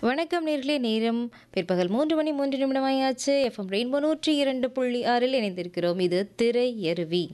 வணக்கம் நேர்களே நேரம் பிற்பகல் மூன்று மணி மூன்று நிமிடமாயாச்சு எஃப்எம் ரெயின்போ நூற்றி இரண்டு புள்ளி ஆறில் இணைந்திருக்கிறோம் இது திரை எருவி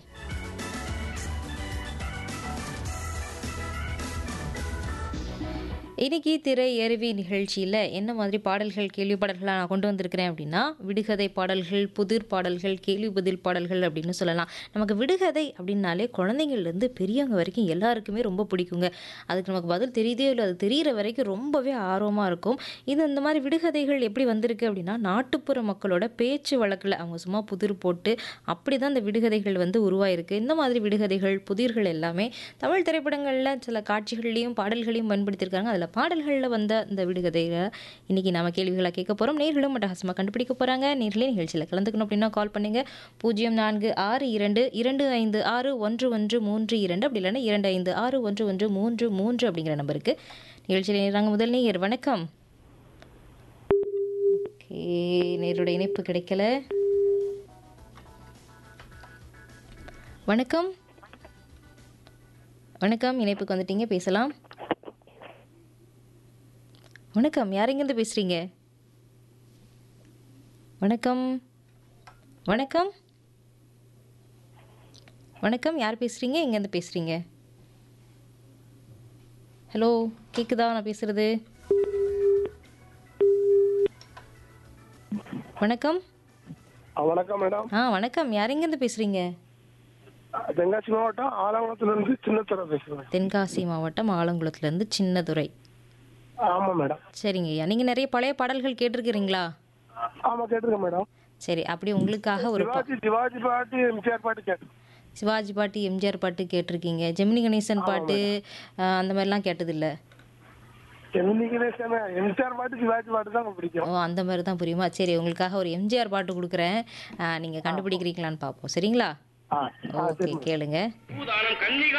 இன்னைக்கு திரை எருவி நிகழ்ச்சியில் என்ன மாதிரி பாடல்கள் கேள்வி பாடல்களாக நான் கொண்டு வந்திருக்கிறேன் அப்படின்னா விடுகதை பாடல்கள் புதிர் பாடல்கள் கேள்வி பதில் பாடல்கள் அப்படின்னு சொல்லலாம் நமக்கு விடுகதை அப்படின்னாலே குழந்தைங்கள்லேருந்து பெரியவங்க வரைக்கும் எல்லாருக்குமே ரொம்ப பிடிக்குங்க அதுக்கு நமக்கு பதில் தெரியுதே இல்லை அது தெரிகிற வரைக்கும் ரொம்பவே ஆர்வமாக இருக்கும் இது இந்த மாதிரி விடுகதைகள் எப்படி வந்திருக்கு அப்படின்னா நாட்டுப்புற மக்களோட பேச்சு வழக்கில் அவங்க சும்மா புதிர் போட்டு அப்படி தான் இந்த விடுகதைகள் வந்து உருவாயிருக்கு இந்த மாதிரி விடுகதைகள் புதிர்கள் எல்லாமே தமிழ் திரைப்படங்களில் சில காட்சிகள்லையும் பாடல்களையும் பயன்படுத்தியிருக்காங்க அதில் பாடல்களில் வந்த இந்த விடுகதைகளை இன்னைக்கு நாம கேள்விகளாக கேட்க போகிறோம் நேர்களும் மட்டஹாசமாக கண்டுபிடிக்க போகிறாங்க நேர்களே நிகழ்ச்சியில் கலந்துக்கணும் அப்படின்னா கால் பண்ணுங்க பூஜ்ஜியம் நான்கு ஆறு இரண்டு இரண்டு ஐந்து ஆறு ஒன்று ஒன்று மூன்று இரண்டு அப்படி இல்லைன்னா இரண்டு ஐந்து ஆறு ஒன்று ஒன்று மூன்று மூன்று அப்படிங்கிற நம்பருக்கு நிகழ்ச்சியில் நேராங்க முதல் நேயர் வணக்கம் ஓகே நேரோட இணைப்பு கிடைக்கல வணக்கம் வணக்கம் இணைப்புக்கு வந்துட்டீங்க பேசலாம் வணக்கம் யார் எங்கேருந்து பேசுகிறீங்க வணக்கம் வணக்கம் வணக்கம் யார் பேசுகிறீங்க எங்கேருந்து பேசுகிறீங்க ஹலோ கேக்குதா நான் பேசுகிறது வணக்கம் ஆ, வணக்கம் மேடம் ஆ வணக்கம் யார் எங்கேருந்து பேசுகிறீங்க தென்காசி மாவட்டம் ஆலங்குளத்துல இருந்து சின்னத்துறை பேசுறேன் தென்காசி மாவட்டம் ஆலங்குளத்துலேருந்து சின்னதுரை ஆமா மேடம் சரிங்க ஐயா நீங்கள் நிறைய பழைய பாடல்கள் கேட்டிருக்கிறீங்களா ஆமா கேட்டிருக்கேன் மேடம் சரி அப்படி உங்களுக்காக ஒரு பா சிவாஜி சிவாஜி பாட்டு எம்ஜிஆர் பாட்டு கேட்டு சிவாஜி பாட்டு எம்ஜிஆர் பாட்டு கேட்டிருக்கீங்க ஜெமினி கணேசன் பாட்டு ஆ, அந்த மாதிரிலாம் கேட்டதில்ல என்னைக்கு எம்ஜிஆர் பாட்டு சிவாஜி பாட்டு தான் பிடிக்கும் ஓ அந்த மாதிரி தான் புரியுமா சரி உங்களுக்காக ஒரு எம்ஜிஆர் பாட்டு கொடுக்குறேன் நீங்கள் கண்டுபிடிக்கிறீங்களான்னு பார்ப்போம் சரிங்களா ஆ ஆ, ஓகே கேளுங்க பூதானம் கன்னிகா